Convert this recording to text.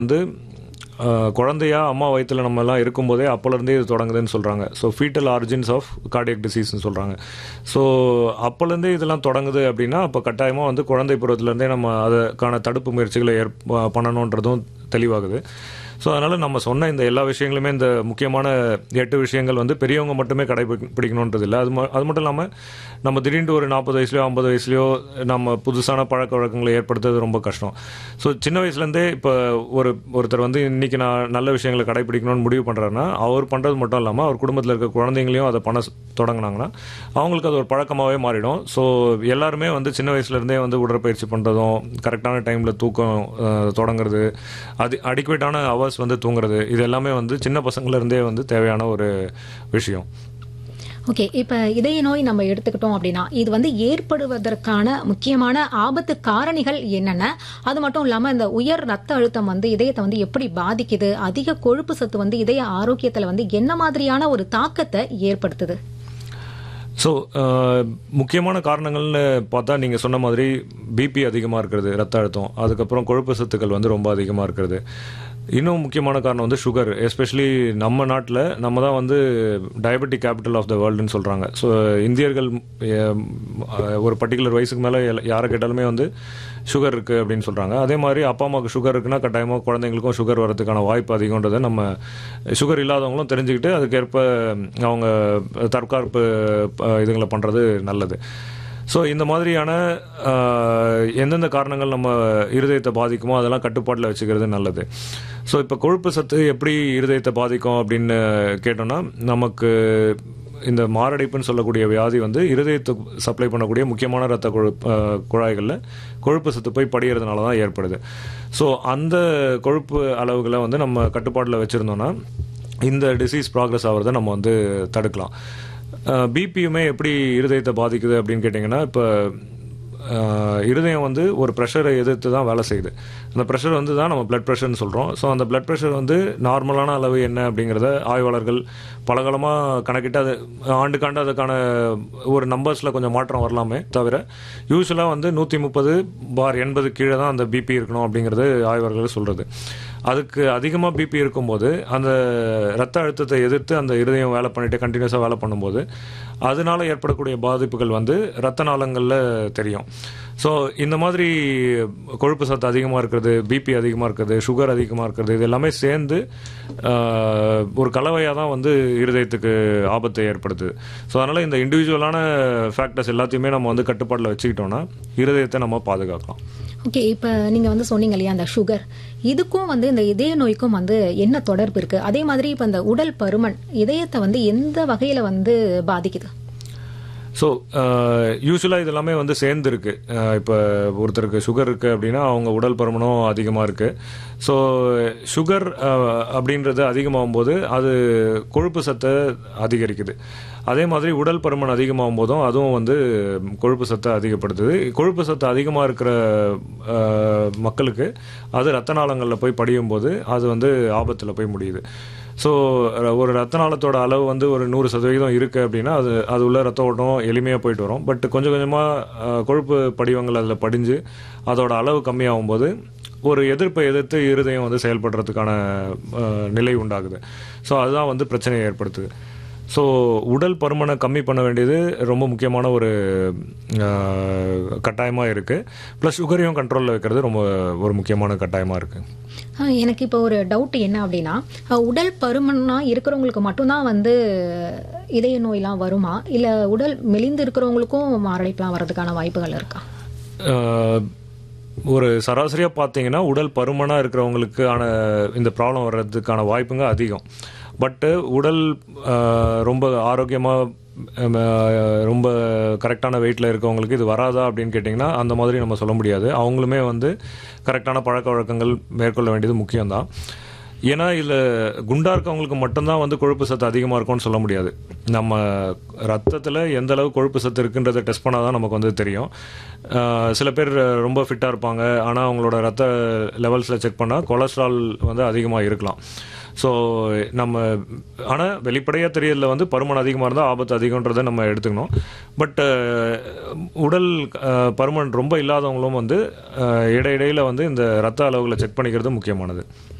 வந்து அஹ், குழந்தையா அம்மா வயித்துல நம்ம எல்லாம் இருக்கும்போதே அப்போலேருந்தே இது தொடங்குதுன்னு சொல்கிறாங்க so fetal origins of cardiac டிசீஸ்னு சொல்கிறாங்க ஸோ அப்போலேருந்தே இதெல்லாம் தொடங்குது அப்படின்னா அப்போ கட்டாயமாக வந்து குழந்தை பருவத்திலேருந்தே நம்ம அதுக்கான தடுப்பு முயற்சிகளை ஏற் பண்ணணுன்றதும் தெளிவாகுது ஸோ அதனால் நம்ம சொன்ன இந்த எல்லா விஷயங்களுமே இந்த முக்கியமான எட்டு விஷயங்கள் வந்து பெரியவங்க மட்டுமே கடைபிடிக்கணுன்றது இல்லை அது ம- அது மட்டும் இல்லாமல் நம்ம திடீர்னு ஒரு நாற்பது வயசுலையோ ஐம்பது வயசுலையோ நம்ம புதுசான பழக்க வழக்கங்களை ஏற்படுத்துறது ரொம்ப கஷ்டம் ஸோ சின்ன வயசுலேருந்தே இப்போ ஒரு ஒருத்தர் வந்து இன்னைக்கு நான் நல்ல விஷயங்களை கடைபிடிக்கணும்னு முடிவு பண்ணுறாருன்னா அவர் பண்ணுறது மட்டும் இல்லாமல் அவர் குடும்பத்தில் இருக்க குழந்தைங்களையும் அதை பண்ண ஸ்- தொடங்குனாங்கன்னா அவங்களுக்கு அது ஒரு பழக்கமாகவே மாறிடும் ஸோ எல்லாருமே வந்து சின்ன வயசுலேருந்தே வந்து உடற்பயிற்சி பண்ணுறதும் கரெக்டான டைமில் தூக்கம் அஹ், தொடங்குறது அது அடிக்குவேட்டான ஹவர்ஸ் வந்து தூங்குறது இது எல்லாமே வந்து சின்ன பசங்கள்ல இருந்தே வந்து தேவையான ஒரு விஷயம் ஓகே இப்ப இதய நோய் நம்ம எடுத்துக்கிட்டோம் அப்படின்னா இது வந்து ஏற்படுவதற்கான முக்கியமான ஆபத்து காரணிகள் என்னென்ன அது மட்டும் இல்லாம இந்த உயர் ரத்த அழுத்தம் வந்து இதயத்தை வந்து எப்படி பாதிக்குது அதிக கொழுப்பு சத்து வந்து இதய ஆரோக்கியத்துல வந்து என்ன மாதிரியான ஒரு தாக்கத்தை ஏற்படுத்துது ஸோ முக்கியமான காரணங்கள்னு பார்த்தா நீங்கள் சொன்ன மாதிரி பிபி அதிகமாக இருக்கிறது ரத்த அழுத்தம் அதுக்கப்புறம் கொழுப்பு சத்துக்கள் வந்து ரொம்ப அதிகமாக இருக்கிறது இன்னும் முக்கியமான காரணம் வந்து சுகர் எஸ்பெஷலி நம்ம நாட்டில் நம்ம தான் வந்து டயபெட்டிக் கேபிட்டல் ஆஃப் த வேர்ல்டுன்னு சொல்கிறாங்க ஸோ இந்தியர்கள் அஹ், ஒரு பர்டிகுலர் வயசுக்கு மேலே யாரை கேட்டாலுமே வந்து சுகர் இருக்குது அப்படின்னு சொல்கிறாங்க அதே மாதிரி அப்பா அம்மாவுக்கு சுகர் இருக்குன்னா கட்டாயமாக குழந்தைங்களுக்கும் சுகர் வரதுக்கான வாய்ப்பு அதிகன்றதை நம்ம சுகர் இல்லாதவங்களும் தெரிஞ்சுக்கிட்டு அதுக்கேற்ப அவங்க தற்காப்பு அஹ், இதுங்களை பண்ணுறது நல்லது ஸோ இந்த மாதிரியான அஹ், எந்தெந்த காரணங்கள் நம்ம இருதயத்தை பாதிக்குமோ அதெல்லாம் கட்டுப்பாட்டில் வச்சுக்கிறது நல்லது ஸோ இப்போ கொழுப்பு சத்து எப்படி இருதயத்தை பாதிக்கும் அப்படின்னு கேட்டோம்னா நமக்கு இந்த மாரடைப்புன்னு சொல்லக்கூடிய வியாதி வந்து இருதயத்துக்கு சப்ளை பண்ணக்கூடிய முக்கியமான ரத்த கொழுப்பு அஹ், குழாய்களில் கொழுப்பு சத்து போய் படிகிறதுனால தான் ஏற்படுது ஸோ அந்த கொழுப்பு அளவுகளை வந்து நம்ம கட்டுப்பாட்டில் வச்சுருந்தோம்னா இந்த டிசீஸ் ப்ராக்ரஸ் ஆகிறத நம்ம வந்து தடுக்கலாம் பிபியுமே எப்படி இருதயத்தை பாதிக்குது அப்படின்னு கேட்டிங்கன்னா இப்போ ஆஹ் இருதயம் வந்து ஒரு ப்ரெஷரை எதிர்த்து தான் வேலை செய்யுது அந்த ப்ரெஷர் வந்து தான் நம்ம பிளட் ப்ரெஷர்னு சொல்கிறோம் ஸோ அந்த பிளட் ப்ரெஷர் வந்து நார்மலான அளவு என்ன அப்படிங்கிறத ஆய்வாளர்கள் பலகாலமாக கணக்கிட்டு அது ஆண்டுக்காண்டு அதுக்கான ஒரு நம்பர்ஸில் கொஞ்சம் மாற்றம் வரலாமே தவிர யூஸ்வலாக வந்து நூற்றி முப்பது பார் எண்பது கீழே தான் அந்த பிபி இருக்கணும் அப்படிங்கிறது ஆய்வாளர்கள் சொல்கிறது அதுக்கு அதிகமாக பிபி இருக்கும்போது அந்த ரத்த அழுத்தத்தை எதிர்த்து அந்த இருதயம் வேலை பண்ணிட்டு கண்டினியூஸாக வேலை பண்ணும்போது அதனால ஏற்படக்கூடிய பாதிப்புகள் வந்து ரத்த நாளங்களில் தெரியும் ஸோ இந்த மாதிரி கொழுப்பு சத்து அதிகமாக இருக்கிறது பிபி அதிகமாக இருக்கிறது சுகர் அதிகமாக இருக்கிறது இது எல்லாமே சேர்ந்து ஆஹ், ஒரு கலவையாக தான் வந்து இருதயத்துக்கு ஆபத்தை ஏற்படுத்துது ஸோ அதனால் இந்த இண்டிவிஜுவலான ஃபேக்டர்ஸ் எல்லாத்தையுமே நம்ம வந்து கட்டுப்பாட்டில் வச்சுக்கிட்டோம்னா இருதயத்தை நம்ம பாதுகாக்கலாம் ஓகே இப்ப நீங்க வந்து சொன்னீங்க இல்லையா அந்த சுகர் இதுக்கும் வந்து இந்த இதய நோய்க்கும் வந்து என்ன தொடர்பு இருக்கு அதே மாதிரி இப்ப இந்த உடல் பருமன் இதயத்தை வந்து எந்த வகையில வந்து பாதிக்குது ஸோ யூஸ்வலாக இது எல்லாமே வந்து சேர்ந்து இருக்கு இப்போ ஒருத்தருக்கு சுகர் இருக்கு அப்படின்னா அவங்க உடல் பருமனும் அதிகமாக இருக்கு ஸோ சுகர் அப்படின்றது அதிகமாகும் போது அது கொழுப்பு சத்தை அதிகரிக்குது அதே மாதிரி உடல் பருமன் அதிகமாகும் போதும் அதுவும் வந்து கொழுப்பு சத்தை அதிகப்படுத்துது கொழுப்பு சத்து அதிகமாக இருக்கிற அஹ், மக்களுக்கு அது ரத்த நாளங்களில் போய் படியும் போது அது வந்து ஆபத்தில் போய் முடியுது ஸோ ஒரு ரத்த நாளத்தோட அளவு வந்து ஒரு நூறு சதவீதம் இருக்குது அப்படின்னா அது அது உள்ள ரத்த ஓட்டம் எளிமையாக போயிட்டு வரும் பட் கொஞ்சம் கொஞ்சமாக கொழுப்பு படிவங்கள் அதில் படிஞ்சு அதோட அளவு கம்மியாகும் போது ஒரு எதிர்ப்பை எதிர்த்து இருதயம் வந்து செயல்படுறதுக்கான அஹ், நிலை உண்டாகுது ஸோ அதுதான் வந்து பிரச்சனையை ஏற்படுத்துது ஸோ உடல் பருமனை கம்மி பண்ண வேண்டியது ரொம்ப முக்கியமான ஒரு கட்டாயமாக இருக்குது ப்ளஸ் சுகரையும் கண்ட்ரோலில் வைக்கிறது ரொம்ப ஒரு முக்கியமான கட்டாயமாக இருக்குது ஆ, எனக்கு இப்போ ஒரு டவுட் என்ன அப்படின்னா அ, உடல் பருமனா இருக்கிறவங்களுக்கு மட்டும்தான் வந்து இதய நோயெல்லாம் வருமா இல்ல உடல் மெலிந்து இருக்கிறவங்களுக்கும் மாரடைப்புலாம் வர்றதுக்கான வாய்ப்புகள் இருக்கா அஹ், ஒரு சராசரியாக பார்த்தீங்கன்னா உடல் பருமனாக இருக்கிறவங்களுக்கான இந்த ப்ராப்ளம் வர்றதுக்கான வாய்ப்புங்க அதிகம் பட்டு உடல் அஹ், ரொம்ப ஆரோக்கியமாக ரொம்ப கரெக்டான வெயிட்டில் இருக்கவங்களுக்கு இது வராதா அப்படின்னு கேட்டிங்கன்னா அந்த மாதிரி நம்ம சொல்ல முடியாது அவங்களுமே வந்து கரெக்டான பழக்க வழக்கங்கள் மேற்கொள்ள வேண்டியது முக்கியம்தான் ஏன்னா இதில் குண்டா இருக்கவங்களுக்கு மட்டும்தான் வந்து கொழுப்பு சத்து அதிகமாக இருக்கும்னு சொல்ல முடியாது நம்ம ரத்தத்தில் எந்த அளவு கொழுப்பு சத்து இருக்குன்றதை டெஸ்ட் பண்ணால் தான் நமக்கு வந்து தெரியும் ஆஹ் சில பேர் ரொம்ப ஃபிட்டாக இருப்பாங்க ஆனால் அவங்களோட ரத்த லெவல்ஸில் செக் பண்ணால் கொலஸ்ட்ரால் வந்து அதிகமாக இருக்கலாம் ஸோ நம்ம ஆனால் வெளிப்படையாக தெரியறதுல வந்து பருமன் அதிகமாக இருந்தால் ஆபத்து அதிகன்றதை நம்ம எடுத்துக்கணும் பட் உடல் அஹ், பருமன் ரொம்ப இல்லாதவங்களும் வந்து அஹ், இடையிடையில வந்து இந்த ரத்த அளவுகளை செக் பண்ணிக்கிறது முக்கியமானது